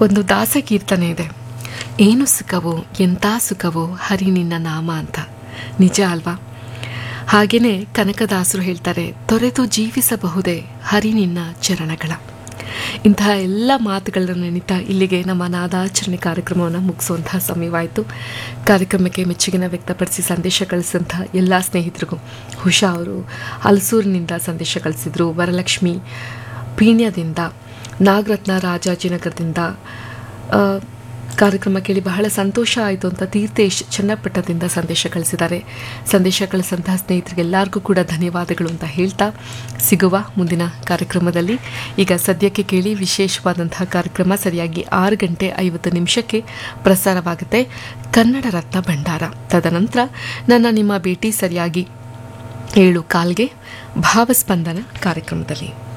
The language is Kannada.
ಒಂದು ದಾಸ ಕೀರ್ತನೆ ಇದೆ ಏನು ಸುಖವೋ ಎಂಥ ಸುಖವೋ ಹರಿ ನಿನ್ನ ನಾಮ ಅಂತ ನಿಜ ಅಲ್ವಾ ಹಾಗೆಯೇ ಕನಕದಾಸರು ಹೇಳ್ತಾರೆ ತೊರೆದು ಜೀವಿಸಬಹುದೇ ಹರಿ ನಿನ್ನ ಚರಣಗಳ ಇಂತಹ ಎಲ್ಲ ಮಾತುಗಳನ್ನು ನೆನೀತಾ ಇಲ್ಲಿಗೆ ನಮ್ಮ ನಾದಾಚರಣೆ ಕಾರ್ಯಕ್ರಮವನ್ನು ಮುಗಿಸುವಂತಹ ಸಮಯವಾಯಿತು ಕಾರ್ಯಕ್ರಮಕ್ಕೆ ಮೆಚ್ಚುಗೆನ ವ್ಯಕ್ತಪಡಿಸಿ ಸಂದೇಶ ಕಳಿಸಿದಂಥ ಎಲ್ಲ ಸ್ನೇಹಿತರಿಗೂ ಹುಷಾ ಅವರು ಹಲಸೂರಿನಿಂದ ಸಂದೇಶ ಕಳಿಸಿದರು ವರಲಕ್ಷ್ಮಿ ಪೀಣ್ಯದಿಂದ ನಾಗರತ್ನ ರಾಜಾಜಿನಗರದಿಂದ ಆ, ಕಾರ್ಯಕ್ರಮ ಕೇಳಿ ಬಹಳ ಸಂತೋಷ ಆಯಿತು ಅಂತ ತೀರ್ಥೇಶ್ ಚನ್ನಪಟ್ಟಣದಿಂದ ಸಂದೇಶ ಕಳಿಸಿದ್ದಾರೆ ಸಂದೇಶ ಕಳಿಸಿದಂತಹ ಸ್ನೇಹಿತರಿಗೆಲ್ಲರಿಗೂ ಕೂಡ ಧನ್ಯವಾದಗಳು ಅಂತ ಹೇಳ್ತಾ ಸಿಗುವ ಮುಂದಿನ ಕಾರ್ಯಕ್ರಮದಲ್ಲಿ ಈಗ ಸದ್ಯಕ್ಕೆ ಕೇಳಿ ವಿಶೇಷವಾದಂತಹ ಕಾರ್ಯಕ್ರಮ ಸರಿಯಾಗಿ ಆರು ಗಂಟೆ ಐವತ್ತು ನಿಮಿಷಕ್ಕೆ ಪ್ರಸಾರವಾಗುತ್ತೆ ಕನ್ನಡ ರತ್ನ ಭಂಡಾರ ತದನಂತರ ನನ್ನ ನಿಮ್ಮ ಭೇಟಿ ಸರಿಯಾಗಿ ಏಳು ಕಾಲ್ಗೆ ಭಾವಸ್ಪಂದನ ಕಾರ್ಯಕ್ರಮದಲ್ಲಿ